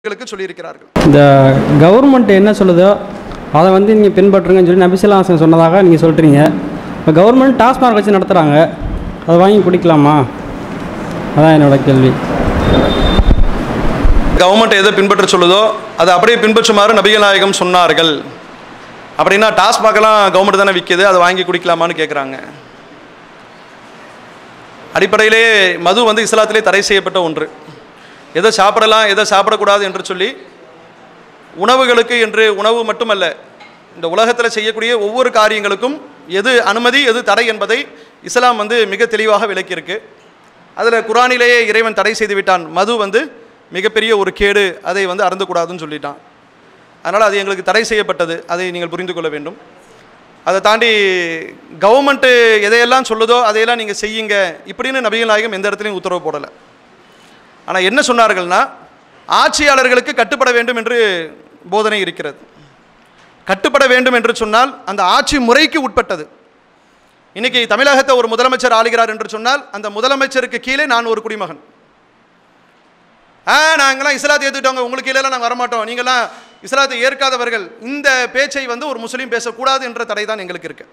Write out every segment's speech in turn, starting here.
எங்களுக்கு சொல்லியிருக்கிறார்கள் இந்த கவர்மெண்ட் என்ன சொல்லுதோ அதை வந்து நீங்கள் பின்பற்றுங்கன்னு சொல்லி நபிசல்லாசன் சொன்னதாக நீங்கள் சொல்கிறீங்க இப்போ கவர்மெண்ட் டாஸ்மாக் வச்சு நடத்துகிறாங்க அதை வாங்கி குடிக்கலாமா அதான் என்னோட கேள்வி கவர்மெண்ட் எதை பின்பற்ற சொல்லுதோ அதை அப்படியே பின்பற்றுமாறு நபிகள் நாயகம் சொன்னார்கள் அப்படின்னா டாஸ்மாகலாம் கவர்மெண்ட் தானே விற்கிது அதை வாங்கி குடிக்கலாமான்னு கேட்குறாங்க அடிப்படையிலே மது வந்து இஸ்லாத்திலே தடை செய்யப்பட்ட ஒன்று எதை சாப்பிடலாம் எதை சாப்பிடக்கூடாது என்று சொல்லி உணவுகளுக்கு என்று உணவு மட்டுமல்ல இந்த உலகத்தில் செய்யக்கூடிய ஒவ்வொரு காரியங்களுக்கும் எது அனுமதி எது தடை என்பதை இஸ்லாம் வந்து மிக தெளிவாக விளக்கியிருக்கு அதில் குரானிலேயே இறைவன் தடை செய்து விட்டான் மது வந்து மிகப்பெரிய ஒரு கேடு அதை வந்து அருந்தக்கூடாதுன்னு சொல்லிட்டான் அதனால் அது எங்களுக்கு தடை செய்யப்பட்டது அதை நீங்கள் புரிந்து கொள்ள வேண்டும் அதை தாண்டி கவர்மெண்ட்டு எதையெல்லாம் சொல்லுதோ அதையெல்லாம் நீங்கள் செய்யுங்க இப்படின்னு நபிகள் நாயகம் எந்த இடத்துலையும் உத்தரவு போடலை ஆனால் என்ன சொன்னார்கள்னா ஆட்சியாளர்களுக்கு கட்டுப்பட வேண்டும் என்று போதனை இருக்கிறது கட்டுப்பட வேண்டும் என்று சொன்னால் அந்த ஆட்சி முறைக்கு உட்பட்டது இன்னைக்கு தமிழகத்தை ஒரு முதலமைச்சர் ஆளுகிறார் என்று சொன்னால் அந்த முதலமைச்சருக்கு கீழே நான் ஒரு குடிமகன் ஆ நாங்களாம் இஸ்லாத்தை ஏற்றுக்கிட்டவங்க உங்களுக்கு கீழே நாங்கள் வரமாட்டோம் நீங்களாம் இஸ்லாத்தை ஏற்காதவர்கள் இந்த பேச்சை வந்து ஒரு முஸ்லீம் பேசக்கூடாது என்ற தடை தான் எங்களுக்கு இருக்கு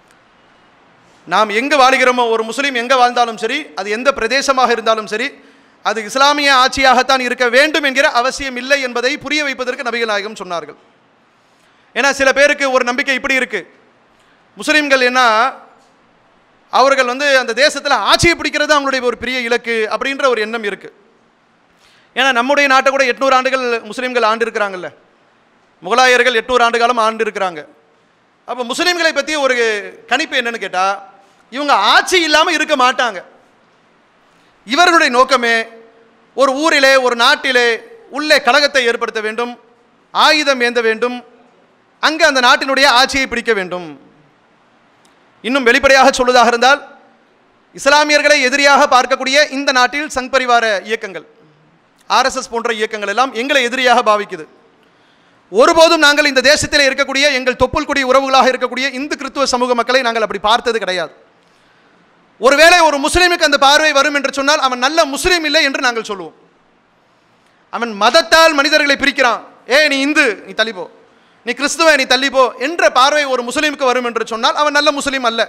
நாம் எங்கே வாழ்கிறோமோ ஒரு முஸ்லீம் எங்கே வாழ்ந்தாலும் சரி அது எந்த பிரதேசமாக இருந்தாலும் சரி அது இஸ்லாமிய ஆட்சியாகத்தான் இருக்க வேண்டும் என்கிற அவசியம் இல்லை என்பதை புரிய வைப்பதற்கு நபிகள் நாயகம் சொன்னார்கள் ஏன்னா சில பேருக்கு ஒரு நம்பிக்கை இப்படி இருக்கு முஸ்லீம்கள் என்ன அவர்கள் வந்து அந்த தேசத்தில் ஆட்சியை பிடிக்கிறது அவங்களுடைய ஒரு பெரிய இலக்கு அப்படின்ற ஒரு எண்ணம் இருக்கு ஏன்னா நம்முடைய நாட்டை கூட எட்நூறு ஆண்டுகள் முஸ்லீம்கள் ஆண்டு இருக்கிறாங்கல்ல முகலாயர்கள் எட்நூறு ஆண்டு காலம் ஆண்டு இருக்கிறாங்க அப்போ முஸ்லீம்களை பற்றி ஒரு கணிப்பு என்னன்னு கேட்டால் இவங்க ஆட்சி இல்லாமல் இருக்க மாட்டாங்க இவர்களுடைய நோக்கமே ஒரு ஊரிலே ஒரு நாட்டிலே உள்ளே கழகத்தை ஏற்படுத்த வேண்டும் ஆயுதம் ஏந்த வேண்டும் அங்கே அந்த நாட்டினுடைய ஆட்சியை பிடிக்க வேண்டும் இன்னும் வெளிப்படையாக சொல்வதாக இருந்தால் இஸ்லாமியர்களை எதிரியாக பார்க்கக்கூடிய இந்த நாட்டில் சங் பரிவார இயக்கங்கள் ஆர்எஸ்எஸ் போன்ற இயக்கங்கள் எல்லாம் எங்களை எதிரியாக பாவிக்குது ஒருபோதும் நாங்கள் இந்த தேசத்தில் இருக்கக்கூடிய எங்கள் தொப்புள் குடி உறவுகளாக இருக்கக்கூடிய இந்து கிறித்துவ சமூக மக்களை நாங்கள் அப்படி பார்த்தது கிடையாது ஒருவேளை ஒரு முஸ்லீமுக்கு அந்த பார்வை வரும் என்று சொன்னால் அவன் நல்ல முஸ்லீம் இல்லை என்று நாங்கள் சொல்லுவோம் அவன் மதத்தால் மனிதர்களை பிரிக்கிறான் ஏ நீ இந்து நீ தள்ளிப்போ நீ கிறிஸ்துவ நீ தள்ளிப்போ என்ற பார்வை ஒரு முஸ்லீமுக்கு வரும் என்று சொன்னால் அவன் நல்ல முஸ்லீம் அல்ல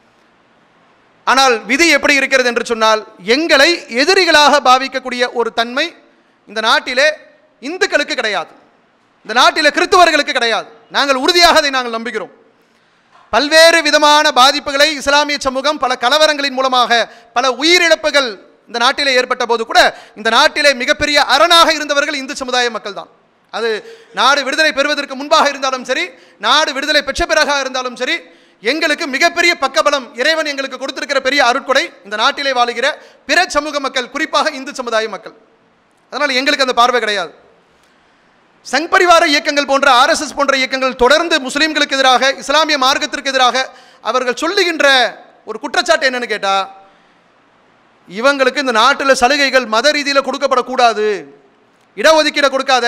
ஆனால் விதி எப்படி இருக்கிறது என்று சொன்னால் எங்களை எதிரிகளாக பாவிக்கக்கூடிய ஒரு தன்மை இந்த நாட்டிலே இந்துக்களுக்கு கிடையாது இந்த நாட்டிலே கிறிஸ்துவர்களுக்கு கிடையாது நாங்கள் உறுதியாக அதை நாங்கள் நம்புகிறோம் பல்வேறு விதமான பாதிப்புகளை இஸ்லாமிய சமூகம் பல கலவரங்களின் மூலமாக பல உயிரிழப்புகள் இந்த நாட்டிலே ஏற்பட்ட போது கூட இந்த நாட்டிலே மிகப்பெரிய அரணாக இருந்தவர்கள் இந்து சமுதாய மக்கள் தான் அது நாடு விடுதலை பெறுவதற்கு முன்பாக இருந்தாலும் சரி நாடு விடுதலை பெற்ற பிறகாக இருந்தாலும் சரி எங்களுக்கு மிகப்பெரிய பக்கபலம் இறைவன் எங்களுக்கு கொடுத்திருக்கிற பெரிய அருட்கொடை இந்த நாட்டிலே வாழுகிற பிற சமூக மக்கள் குறிப்பாக இந்து சமுதாய மக்கள் அதனால் எங்களுக்கு அந்த பார்வை கிடையாது சங் பரிவார இயக்கங்கள் போன்ற ஆர்எஸ்எஸ் போன்ற இயக்கங்கள் தொடர்ந்து முஸ்லீம்களுக்கு எதிராக இஸ்லாமிய மார்க்கத்திற்கு எதிராக அவர்கள் சொல்லுகின்ற ஒரு குற்றச்சாட்டு என்னன்னு கேட்டால் இவங்களுக்கு இந்த நாட்டில் சலுகைகள் மத ரீதியில் கொடுக்கப்படக்கூடாது இடஒதுக்கீடை கொடுக்காத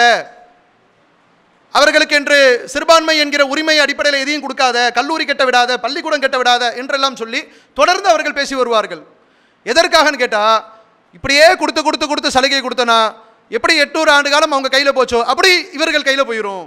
அவர்களுக்கு என்று சிறுபான்மை என்கிற உரிமை அடிப்படையில் எதையும் கொடுக்காத கல்லூரி கட்ட விடாத பள்ளிக்கூடம் கட்ட விடாத என்றெல்லாம் சொல்லி தொடர்ந்து அவர்கள் பேசி வருவார்கள் எதற்காகன்னு கேட்டால் இப்படியே கொடுத்து கொடுத்து கொடுத்து சலுகை கொடுத்தனா எப்படி எட்நூறு ஆண்டு காலம் அவங்க கையில் போச்சோ அப்படி இவர்கள் கையில் போயிடும்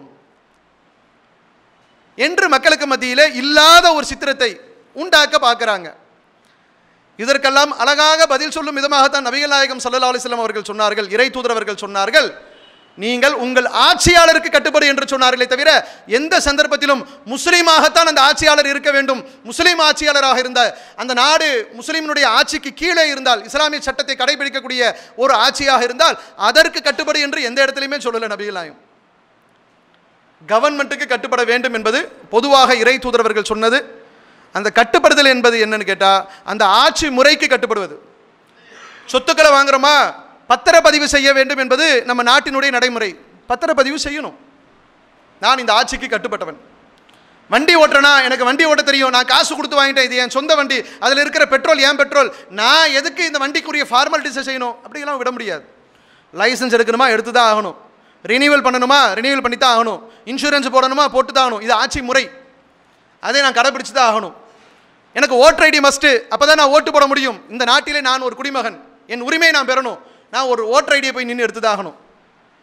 என்று மக்களுக்கு மத்தியில் இல்லாத ஒரு சித்திரத்தை உண்டாக்க பார்க்குறாங்க இதற்கெல்லாம் அழகாக பதில் சொல்லும் விதமாகத்தான் நபிகள் நாயகம் சல்லா அலிஸ்லாம் அவர்கள் சொன்னார்கள் இறை தூதர் அவர்கள் சொன்னார்கள் நீங்கள் உங்கள் ஆட்சியாளருக்கு கட்டுப்படு என்று சொன்னார்களே தவிர எந்த சந்தர்ப்பத்திலும் முஸ்லீமாகத்தான் அந்த ஆட்சியாளர் இருக்க வேண்டும் முஸ்லீம் ஆட்சியாளராக இருந்த அந்த நாடு முஸ்லீமினுடைய ஆட்சிக்கு கீழே இருந்தால் இஸ்லாமிய சட்டத்தை கடைபிடிக்கக்கூடிய ஒரு ஆட்சியாக இருந்தால் அதற்கு கட்டுப்படு என்று எந்த இடத்துலையுமே சொல்லலை நபிகள் நாயகம் கவர்மெண்ட்டுக்கு கட்டுப்பட வேண்டும் என்பது பொதுவாக இறை தூதரவர்கள் சொன்னது அந்த கட்டுப்படுதல் என்பது என்னன்னு கேட்டால் அந்த ஆட்சி முறைக்கு கட்டுப்படுவது சொத்துக்களை வாங்குறோமா பத்திரப்பதிவு செய்ய வேண்டும் என்பது நம்ம நாட்டினுடைய நடைமுறை பத்திரப்பதிவு செய்யணும் நான் இந்த ஆட்சிக்கு கட்டுப்பட்டவன் வண்டி ஓட்டுறேனா எனக்கு வண்டி ஓட்ட தெரியும் நான் காசு கொடுத்து வாங்கிட்டேன் இது என் சொந்த வண்டி அதில் இருக்கிற பெட்ரோல் ஏன் பெட்ரோல் நான் எதுக்கு இந்த வண்டிக்குரிய ஃபார்மாலிட்டிஸை செய்யணும் அப்படியெல்லாம் விட முடியாது லைசன்ஸ் எடுக்கணுமா எடுத்து தான் ஆகணும் ரினியூவல் பண்ணணுமா ரினியூவல் பண்ணி தான் ஆகணும் இன்சூரன்ஸ் போடணுமா போட்டு தான் ஆகணும் இது ஆட்சி முறை அதை நான் கடைபிடிச்சு தான் ஆகணும் எனக்கு ஓட்டர் ஐடி மஸ்ட்டு அப்போ தான் நான் ஓட்டு போட முடியும் இந்த நாட்டிலே நான் ஒரு குடிமகன் என் உரிமையை நான் பெறணும் நான் ஒரு ஓட்டர் ஐடியை போய் நின்று எடுத்து தான் ஆகணும்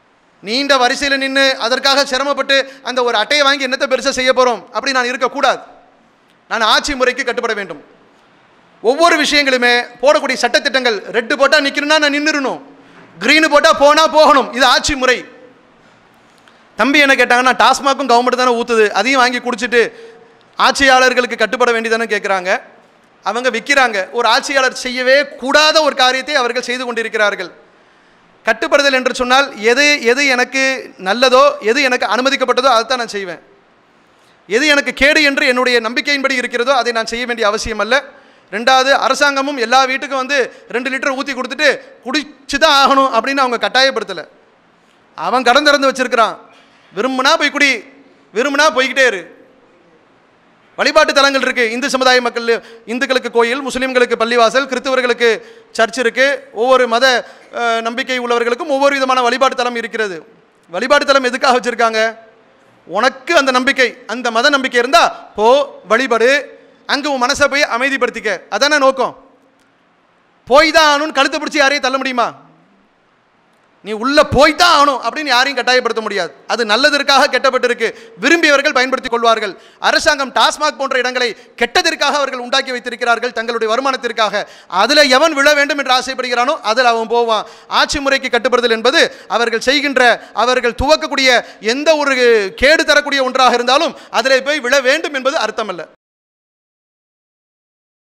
நீண்ட வரிசையில் நின்று அதற்காக சிரமப்பட்டு அந்த ஒரு அட்டையை வாங்கி என்னத்தை பெருசாக செய்ய போகிறோம் அப்படி நான் இருக்கக்கூடாது நான் ஆட்சி முறைக்கு கட்டுப்பட வேண்டும் ஒவ்வொரு விஷயங்களுமே போடக்கூடிய சட்டத்திட்டங்கள் ரெட்டு போட்டால் நிற்கணும்னா நான் நின்றுடணும் க்ரீனு போட்டால் போனால் போகணும் இது ஆட்சி முறை தம்பி என்ன கேட்டாங்கன்னா டாஸ்மாக்கும் கவர்மெண்ட் தானே ஊற்றுது அதையும் வாங்கி குடிச்சிட்டு ஆட்சியாளர்களுக்கு கட்டுப்பட வேண்டியதானே கேட்குறாங்க அவங்க விற்கிறாங்க ஒரு ஆட்சியாளர் செய்யவே கூடாத ஒரு காரியத்தை அவர்கள் செய்து கொண்டிருக்கிறார்கள் கட்டுப்படுதல் என்று சொன்னால் எது எது எனக்கு நல்லதோ எது எனக்கு அனுமதிக்கப்பட்டதோ அதை தான் நான் செய்வேன் எது எனக்கு கேடு என்று என்னுடைய நம்பிக்கையின்படி இருக்கிறதோ அதை நான் செய்ய வேண்டிய அவசியம் அல்ல ரெண்டாவது அரசாங்கமும் எல்லா வீட்டுக்கும் வந்து ரெண்டு லிட்டர் ஊற்றி கொடுத்துட்டு குடிச்சு தான் ஆகணும் அப்படின்னு அவங்க கட்டாயப்படுத்தலை அவன் கடன் திறந்து வச்சிருக்கிறான் விரும்புனா போய் குடி விரும்புனா போய்கிட்டே இரு வழிபாட்டு தலங்கள் இருக்கு இந்து சமுதாய மக்கள் இந்துக்களுக்கு கோயில் முஸ்லீம்களுக்கு பள்ளிவாசல் கிறிஸ்தவர்களுக்கு சர்ச் இருக்கு ஒவ்வொரு மத அஹ், நம்பிக்கை உள்ளவர்களுக்கும் ஒவ்வொரு விதமான வழிபாட்டு தலம் இருக்கிறது வழிபாட்டு தலம் எதுக்காக வச்சிருக்காங்க உனக்கு அந்த நம்பிக்கை அந்த மத நம்பிக்கை இருந்தா போ வழிபடு அங்கே உன் மனசை போய் அமைதிப்படுத்திக்க அதானே நோக்கம் போய் தான் ஆகணும்னு கழுத்தை பிடிச்சி யாரையும் தள்ள முடியுமா நீ உள்ள போய் தான் ஆகணும் அப்படின்னு யாரையும் கட்டாயப்படுத்த முடியாது அது நல்லதற்காக கெட்டப்பட்டிருக்கு விரும்பியவர்கள் பயன்படுத்திக் கொள்வார்கள் அரசாங்கம் டாஸ்மாக் போன்ற இடங்களை கெட்டதற்காக அவர்கள் உண்டாக்கி வைத்திருக்கிறார்கள் தங்களுடைய வருமானத்திற்காக அதில் எவன் விழ வேண்டும் என்று ஆசைப்படுகிறானோ அதில் அவன் போவான் ஆட்சி முறைக்கு கட்டுப்படுதல் என்பது அவர்கள் செய்கின்ற அவர்கள் துவக்கக்கூடிய எந்த ஒரு கேடு தரக்கூடிய ஒன்றாக இருந்தாலும் அதில் போய் விழ வேண்டும் என்பது அர்த்தமல்ல